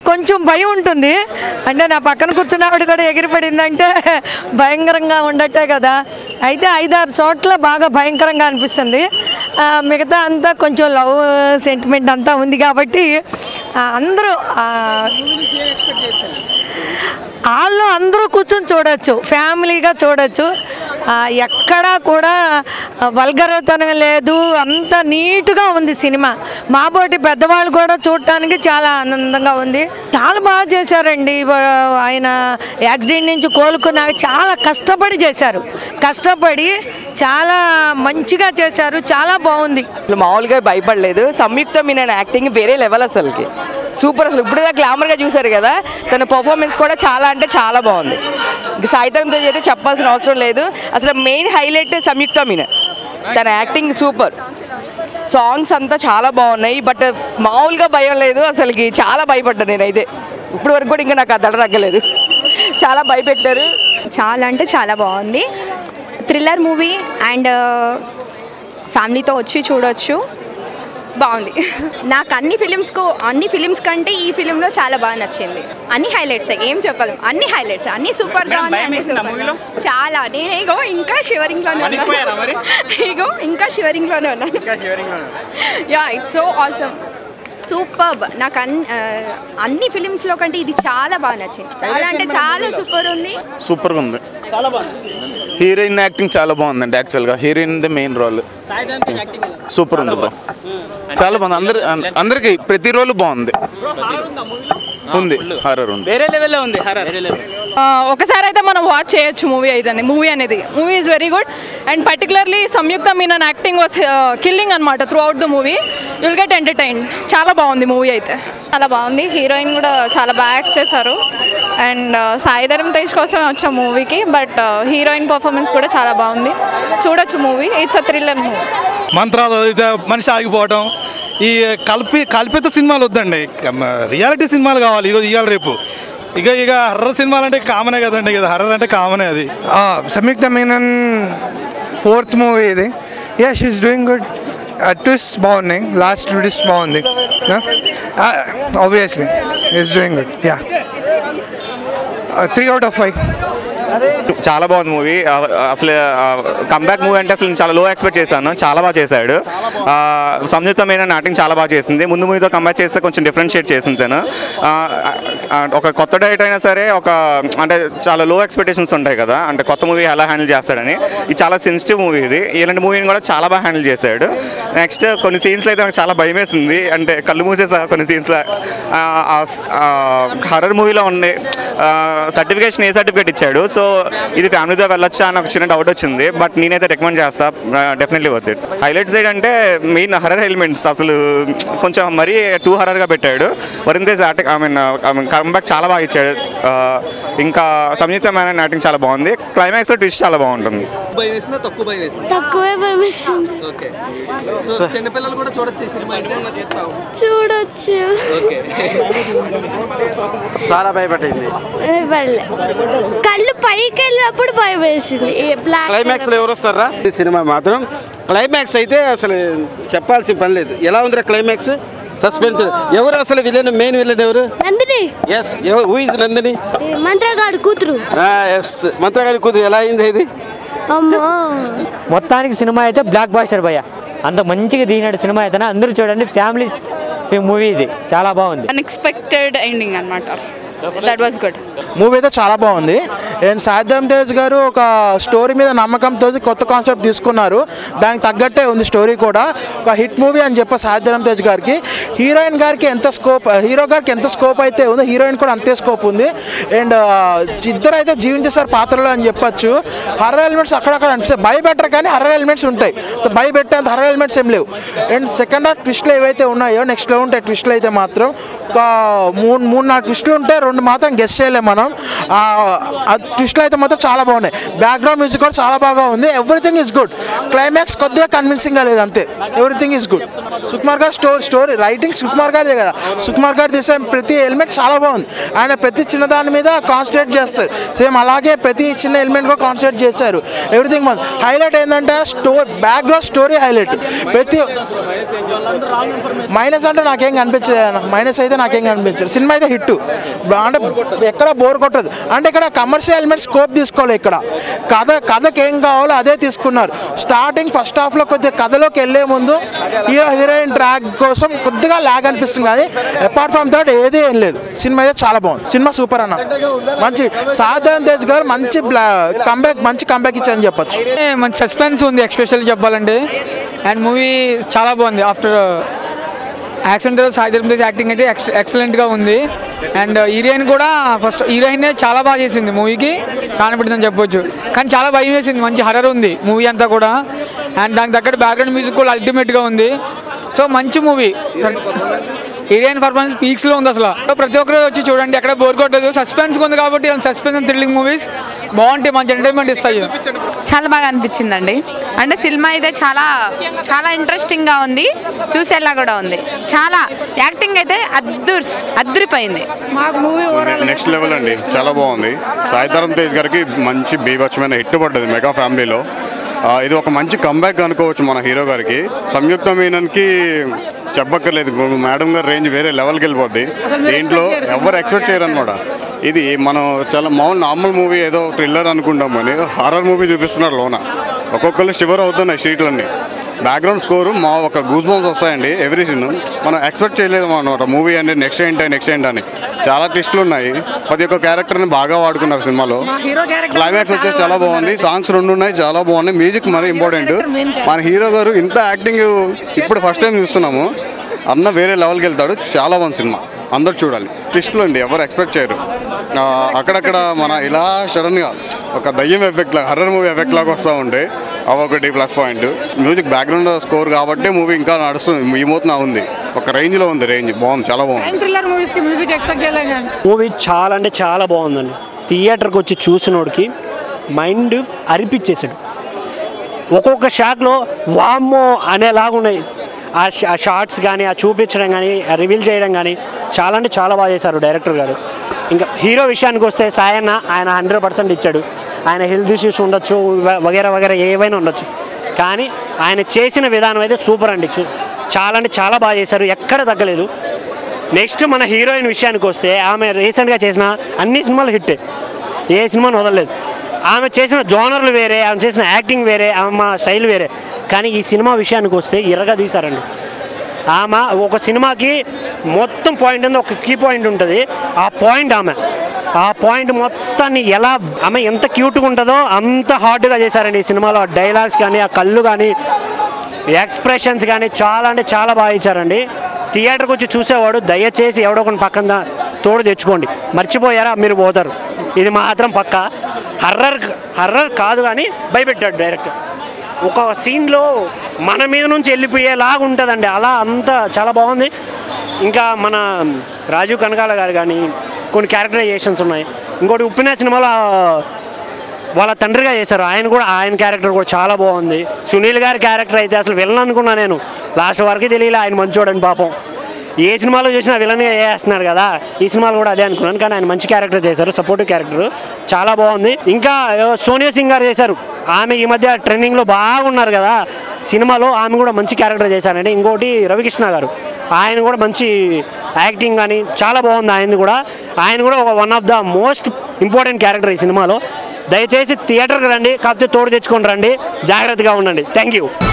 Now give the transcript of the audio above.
కొంచెం భయం ఉంటుంది అంటే నా పక్కన కూర్చున్న ఆవిడ కూడా ఎగిరిపడిందంటే భయంకరంగా ఉండట్టే కదా అయితే ఐదారు చోట్ల బాగా భయంకరంగా అనిపిస్తుంది ఆ, మిగతా అంతా కొంచెం లవ్ సెంటిమెంట్ అంతా ఉంది కాబట్టి ఆ, అందరూ ఆ, వాళ్ళు అందరూ కూర్చొని చూడొచ్చు ఫ్యామిలీగా చూడొచ్చు ఆ, ఎక్కడా కూడా వల్గరతనం లేదు అంత నీట్గా ఉంది సినిమా మాబోటి పెద్దవాళ్ళు కూడా చూడటానికి చాలా ఆనందంగా ఉంది చాలా బాగా చేశారండి వా- ఆయన యాక్సిడెంట్ నుంచి కోలుకున్నాక చాలా కష్టపడి చేశారు కష్టపడి చాలా మంచిగా చేశారు చాలా బాగుంది అసలు మామూలుగా భయపడలేదు సంయుక్త మీనన్ యాక్టింగ్ వేరే లెవెల్ అసలుకి సూపర్ అసలు ఇప్పుడు గ్లామర్గా చూసారు కదా తన పర్ఫార్మెన్స్ కూడా చాలా అంటే చాలా బాగుంది ఇంక సాయిధరం తేజ్ అయితే చెప్పాల్సిన అవసరం లేదు అసలు మెయిన్ హైలైట్ సంయుక్త మీనన్ తన యాక్టింగ్ సూపర్ సాంగ్స్ అంతా చాలా బాగున్నాయి బట్ మామూలుగా భయం లేదు అసలుకి చాలా భయపడ్డా నేనైతే ఇప్పుడు వరకు కూడా ఇంకా నాకు ఆ దడ తగ్గలేదు చాలా భయపెట్టారు చాలా అంటే చాలా బాగుంది థ్రిల్లర్ మూవీ అండ్ ఫ్యామిలీతో వచ్చి చూడొచ్చు బాగుంది నాకు అన్ని ఫిలిమ్స్కు అన్ని ఫిలిమ్స్ కంటే ఈ ఫిలింలో చాలా బాగా నచ్చింది అన్ని హైలైట్స్ ఏం చెప్పలేం అన్ని హైలైట్స్ అన్ని సూపర్గా ఉన్నాయి అన్ని సూపర్ చాలా నేను ఇగో ఇంకా షివరింగ్లోనే ఉన్నాను ఇగో ఇంకా షివరింగ్లోనే ఉన్నాను yeah it's so awesome superb నాకు అన్ని ఆ, అన్ని ఫిలిమ్స్లో కంటే ఇది చాలా బాగా నచ్చింది చాలా అంటే చాలా సూపర్ ఉంది సూపర్గా ఉంది హీరోయిన్ యాక్టింగ్ చాలా బాగుందండి యాక్చువల్గా heroine the main role super ఉంది బ్రో చాలా బాగుంది అందరి అందరికి ప్రతి రోల్ బాగుంది ఉంది హారర్ ఉంది వేరే లెవెల్లో ఉంది హర్రర్ ఒకసారి అయితే మనం వాచ్ చేయొచ్చు మూవీ అయితే మూవీ అనేది movie is very good and particularly Samyuktha Menon acting was killing అనమాట throughout the movie will get entertain చాలా బాగుంది మూవీ అయితే చాలా బాగుంది హీరోయిన్ కూడా చాలా బాగా యాక్ట్ చేశారు అండ్ సాయిధరం తేజ్ కోసమే వచ్చాం మూవీకి బట్ హీరోయిన్ పర్ఫార్మెన్స్ కూడా చాలా బాగుంది చూడొచ్చు movie it's a thriller movie మంత్రాలు చదివితే మనిషి ఆగిపోవటం ఈ కల్పి కల్పిత సినిమాలు వద్దండి రియాలిటీ సినిమాలు కావాలి ఈరోజు ఇవాళ రేపు ఇక ఇక హర్రర్ సినిమాలు అంటే కామనే కదండి ఇక హర్రర్ అంటే కామనే అది సంయుక్త మీనన్ ఫోర్త్ మూవీ ఇది yeah she is doing good twist బాగున్నాయి లాస్ట్ ట్విస్ట్ బాగుంది obviously is doing good yeah three out of five చాలా బాగుంది మూవీ అసలు కంబ్యాక్ మూవీ అంటే అసలు నేను చాలా లో ఎక్స్పెక్ట్ చేశాను చాలా బాగా చేశాడు ఆ, సంయుక్తమైన నాటింగ్ చాలా బాగా చేసింది ముందు మూవీతో కంబేర్ చేస్తే కొంచెం డిఫరెన్షియేట్ చేసింది తను ఆ, ఆ, ఒక కొత్త డైరెక్ట్ అయినా సరే ఒక అంటే చాలా లో ఎక్స్పెక్టేషన్స్ ఉంటాయి కదా అంటే కొత్త మూవీ ఎలా హ్యాండిల్ చేస్తాడని ఇది చాలా సెన్సిటివ్ మూవీ ఇది ఇలాంటి మూవీని కూడా చాలా బాగా హ్యాండిల్ చేశాడు నెక్స్ట్ కొన్ని సీన్స్లో అయితే నాకు చాలా భయం వేసింది అంటే కళ్ళు మూసేసా కొన్ని సీన్స్లో హర్రర్ మూవీలో ఉండే సర్టిఫికేషన్ ఏ సర్టిఫికేట్ ఇచ్చాడు సో ఇది ఫ్యామిలీతో వెళ్ళొచ్చా అని ఒక చిన్న డౌట్ వచ్చింది బట్ నేనైతే రికమెండ్ చేస్తా definitely worth it highlight side అంటే మెయిన్ హర్రర్ ఎలిమెంట్స్ అసలు కొంచెం మరీ టూ హర్రర్గా పెట్టాడు Varun Tej acting I mean I mean comeback చాలా బాగా ఇచ్చాడు ఆ, ఇంకా సంయుక్త మేనన్ యాక్టింగ్ చాలా బాగుంది క్లైమాక్స్ ట్విస్ట్ చాలా బాగుంటుంది భయం వేసిందా తక్కువ భయం వేసింది తక్కువే భయమేసింది ఓకే సో చిన్నపిల్లలు కూడా చూడొచ్చు ఈ సినిమా అయితే చూడొచ్చు ఓకే చాలా భయపడింది భలే. కళ్ళు పైకి వెళ్ళినప్పుడు భయం వేసింది బ్లాక్ క్లైమాక్స్ లో ఎవరు వస్తారా ఈ సినిమా మాత్రం క్లైమాక్స్ అయితే అసలు చెప్పాల్సిన పని లేదు ఎలా ఉందిరా క్లైమాక్స్ సస్పెన్స్ ఎవరు అసలు విలన్ మెయిన్ విలన్ ఎవరు నందిని ఎస్ ఎవరు హూ ఇస్ నందిని మంత్రగాడు కూతురు ఎస్ మంత్రగారి కూతురు ఎలా అయింది ఇది అమ్మో మొత్తానికి సినిమా అయితే బ్లాక్ బాస్టర్ భయ్య అంత మంచిగా తీసినాడు సినిమా అయితే అందరూ చూడండి ఫ్యామిలీ మూవీ ఇది చాలా బాగుంది అన్ఎక్స్పెక్టెడ్ ఎండింగ్ అనమాట దట్ వాస్ గుడ్ మూవీ అయితే చాలా బాగుంది అండ్ సాయిధరం తేజ్ గారు ఒక స్టోరీ మీద నమ్మకంతో కొత్త కాన్సెప్ట్ తీసుకున్నారు దానికి తగ్గట్టే ఉంది స్టోరీ కూడా ఒక హిట్ మూవీ అని చెప్ప సాయిధరం తేజ్ గారికి హీరోయిన్ గారికి ఎంత స్కోప్ హీరో గారికి ఎంత స్కోప్ అయితే ఉందో హీరోయిన్ కూడా అంతే స్కోప్ ఉంది అండ్ ఇద్దరు అయితే జీవించేసారు పాత్రలో అని చెప్పొచ్చు హర్రర్ ఎలిమెంట్స్ అక్కడక్కడ అనిపిస్తాయి భయపెట్టరు కానీ హర్రర్ ఎలిమెంట్స్ ఉంటాయి భయపెట్టేంత హర్రర్ ఎలిమెంట్స్ ఏం లేవు అండ్ సెకండ్ హాఫ్ ట్విస్ట్లు ఏవైతే ఉన్నాయో నెక్స్ట్లో ఉంటాయి ట్విస్ట్లు అయితే మాత్రం ఒక మూడు మూడు నాలుగు ట్విస్టులు ఉంటాయి రెండు మాత్రం గెస్ట్ చేయలేము మనం ట్విస్ట్లు అయితే మాత్రం చాలా బాగున్నాయి బ్యాక్గ్రౌండ్ మ్యూజిక్ కూడా చాలా బాగా ఉంది ఎవ్రీథింగ్ ఈజ్ గుడ్ క్లైమాక్స్ కొద్దిగా కన్విన్సింగ్గా లేదు అంతే ఎవ్రీథింగ్ ఈజ్ గుడ్ సుకుమార్ గారు స్టోరీ స్టోరీ రైటింగ్ సుకుమార్ గారిదే కదా సుకుమార్ గారు తీసే ప్రతి ఎలిమెంట్ చాలా బాగుంది ఆయన ప్రతి చిన్న దాని మీద కాన్సన్ట్రేట్ చేస్తారు సేమ్ అలాగే ప్రతి చిన్న ఎలిమెంట్ కూడా కాన్సన్ట్రేట్ చేశారు ఎవ్రీథింగ్ బాగుంది హైలైట్ ఏంటంటే స్టోర్ బ్యాక్గ్రౌండ్ స్టోరీ హైలైట్ ప్రతి మైనస్ అంటే నాకేం కనిపించలేదు మైనస్ అయితే నాకేం కనిపించదు సినిమా అయితే హిట్ అంటే ఎక్కడ బోర్ కొట్టదు అంటే ఇక్కడ కమర్షియల్ ఎలిమెంట్ స్కోప్ తీసుకోవాలి ఇక్కడ కథ కథకి ఏం కావాలో అదే తీసుకున్నారు స్టార్టింగ్ ఫస్ట్ హాఫ్లో కొద్దిగా కథలోకి వెళ్ళే ముందు హీరో హీరోయిన్ ట్రాక్ కోసం కొద్దిగా లాగ్ అనిపిస్తుంది కానీ అపార్ట్ ఫ్రమ్ దట్ ఏది ఏం లేదు సినిమా అయితే చాలా బాగుంది సినిమా సూపర్ అన్న మంచి సాధారణ తేజ్ గారు మంచి కంబ్యాక్ మంచి కంబ్యాక్ ఇచ్చారని చెప్పొచ్చు మంచి సస్పెన్స్ ఉంది ఎక్స్పెషల్లీ చెప్పాలంటే అండ్ మూవీ చాలా బాగుంది ఆఫ్టర్ యాక్షన్ తర్వాత సాయి ధరమ్ తేజ్ యాక్టింగ్ అయితే ఎక్స్ ఎక్సలెంట్గా ఉంది అండ్ హీరోయిన్ కూడా ఫస్ట్ హీరోయిన్ చాలా బాగా చేసింది మూవీకి కానపడిందని చెప్పొచ్చు కానీ చాలా భయం వేసింది మంచి హర్రర్ ఉంది మూవీ అంతా కూడా అండ్ దానికి తగ్గట్టు బ్యాక్గ్రౌండ్ మ్యూజిక్ కూడా అల్టిమేట్గా ఉంది సో మంచి మూవీ హీరోయిన్ పర్ఫార్మెన్స్ పీక్స్లో ఉంది అసలు ప్రతి ఒక్కరు వచ్చి చూడండి ఎక్కడ బోర్ కొట్టదు సస్పెన్స్ ఉంది కాబట్టి సస్పెన్స్ అండ్ థ్రిల్లింగ్ మూవీస్ బాగుంటాయి మంచి ఎంటర్టైన్మెంట్ ఇస్తాయి చాలా బాగా అనిపించిందండి అంటే సినిమా అయితే చాలా చాలా ఇంట్రెస్టింగ్గా ఉంది చూసేలా కూడా ఉంది చాలా యాక్టింగ్ అయితే అద్దుర్స్ అద్దరిపోయింది మాకు మూవీ నెక్స్ట్ లెవెల్ అండి చాలా బాగుంది సాయిధరం తేజ్ గారికి మంచి బీభత్సమైన హిట్ పడ్డది మెగా ఫ్యామిలీలో ఆ, ఇది ఒక మంచి కంబ్యాక్ అనుకోవచ్చు మన హీరో గారికి సంయుక్త మీనన్కి చెప్పక్కర్లేదు మేడం గారి రేంజ్ వేరే లెవెల్కి వెళ్ళిపోద్ది దీంట్లో ఎవరు ఎక్స్పెక్ట్ చేయరు అనమాట ఇది మనం చాలా మామూలు నార్మల్ మూవీ ఏదో థ్రిల్లర్ అనుకుంటాం కానీ హారర్ మూవీ చూపిస్తున్నారు లోన ఒక్కొక్కరు షివర్ అవుతున్నాయి సీట్లన్నీ బ్యాక్గ్రౌండ్ స్కోరు మా ఒక గూస్ బంప్స్ వస్తాయండి ఎవ్రీ సీన్ మనం ఎక్స్పెక్ట్ చేయలేదు అనమాట మూవీ అనేది నెక్స్ట్ ఏంటి నెక్స్ట్ ఏంటి అని చాలా ట్విస్టులు ఉన్నాయి ప్రతి ఒక్క క్యారెక్టర్ని బాగా వాడుకున్నారు సినిమాలో హీరో క్యారెక్టర్ క్లైమాక్స్ వచ్చేసి చాలా బాగుంది సాంగ్స్ రెండు ఉన్నాయి చాలా బాగున్నాయి మ్యూజిక్ మరీ ఇంపార్టెంట్ మన హీరో గారు ఇంత యాక్టింగ్ ఇప్పుడు ఫస్ట్ టైం చూస్తున్నాము అన్న వేరే లెవెల్కి వెళ్తాడు చాలా బాగుంది సినిమా అందరు చూడాలి ట్విస్టులు అండి ఎవరు ఎక్స్పెక్ట్ చేయరు ఆ, అక్కడక్కడ మన ఇలా సడన్గా ఒక దయ్యం ఎఫెక్ట్ లాగా హర్రర్ మూవీ ఎఫెక్ట్ లాగా వస్తూ ఉంటాయి అవి ఒకటి plus point music background score కాబట్టి మూవీ ఇంకా నడుస్తుంది ఈ మూతన ఉంది ఒక రేంజ్లో ఉంది రేంజ్ బాగుంది చాలా బాగుంది థ్రిల్లర్ మూవీస్కి మ్యూజిక్ ఎక్స్పెక్ట్ చేయలేం కానీ మూవీ చాలా అంటే చాలా బాగుందండి థియేటర్కి వచ్చి చూసినోడికి మైండ్ అరిపించేసాడు ఒక్కొక్క షాట్లో వామ్మో అనేలాగా ఉన్నాయి ఆ షా- ఆ షార్ట్స్ కానీ ఆ చూపించడం కానీ రివీల్ చేయడం కానీ చాలా అంటే చాలా బాగా చేశారు డైరెక్టర్ గారు ఇంకా హీరో విషయానికి వస్తే సాయన్న ఆయన హండ్రెడ్ పర్సెంట్ ఇచ్చాడు ఆయన హెల్త్ ఇష్యూస్ ఉండొచ్చు వ- వగేరా వగేరా ఏవైనా ఉండొచ్చు కానీ ఆయన చేసిన విధానం అయితే సూపర్ అండి చూ- చాలా అంటే చాలా బాగా చేశారు ఎక్కడ తగ్గలేదు నెక్స్ట్ మన హీరోయిన్ విషయానికి వస్తే ఆమె రీసెంట్గా చేసిన అన్ని సినిమాలు హిట్టే ఏ సినిమాను వదలలేదు ఆమె చేసిన జోనర్లు వేరే ఆమె చేసిన యాక్టింగ్ వేరే ఆమె స్టైల్ వేరే కానీ ఈ సినిమా విషయానికి వస్తే ఎర్రగా తీశారండి ఆమె ఒక సినిమాకి మొత్తం పాయింట్ ఉంది ఒక కీ పాయింట్ ఉంటుంది ఆ పాయింట్ ఆమె ఆ పాయింట్ మొత్తాన్ని ఎలా ఆమె ఎంత క్యూట్గా ఉంటుందో అంత హార్డ్గా చేశారండి ఈ సినిమాలో ఆ డైలాగ్స్ కానీ ఆ కళ్ళు కానీ ఎక్స్ప్రెషన్స్ కానీ చాలా అంటే చాలా బాగా ఇచ్చారండి థియేటర్కి వచ్చి చూసేవాడు దయచేసి ఎవడో కొన్ని పక్కన దా- తోడు తెచ్చుకోండి మర్చిపోయారా మీరు పోతారు ఇది మాత్రం పక్క హర్రర్ హర్రర్ కాదు కానీ భయపెట్టాడు డైరెక్టర్ ఒక సీన్లో మన మీద నుంచి వెళ్ళిపోయేలాగా ఉంటుందండి అలా అంతా చాలా బాగుంది ఇంకా మన రాజీవ్ కనకాల గారు కానీ కొన్ని క్యారెక్టరైజేషన్స్ ఉన్నాయి ఇంకోటి ఉప్పిన సినిమాలో ఆ, వాళ్ళ తండ్రిగా చేశారు ఆయన కూడా ఆయన క్యారెక్టర్ కూడా చాలా బాగుంది సునీల్ గారి క్యారెక్టర్ అయితే అసలు విలన్ అనుకున్నా నేను లాస్ట్ వరకు తెలియలే ఆయన మంచోడని పాపం ఏ సినిమాలో చూసినా విలన్గా చేస్తున్నారు కదా ఈ సినిమాలో కూడా అదే అనుకున్నాను కానీ ఆయన మంచి క్యారెక్టర్ చేశారు సపోర్టివ్ క్యారెక్టర్ చాలా బాగుంది ఇంకా ఆ, సోనియా సింగ్ గారు చేశారు ఆమె ఈ మధ్య ట్రెండింగ్లో బాగున్నారు కదా సినిమాలో ఆమె కూడా మంచి క్యారెక్టర్ చేశారండి ఇంకోటి రవికృష్ణ గారు ఆయన కూడా మంచి యాక్టింగ్ కానీ చాలా బాగుంది ఆయనది కూడా ఆయన కూడా ఒక one of the most important character ఈ సినిమాలో దయచేసి థియేటర్కి రండి కాకపోతే తోడు తెచ్చుకొని రండి జాగ్రత్తగా ఉండండి థ్యాంక్ యూ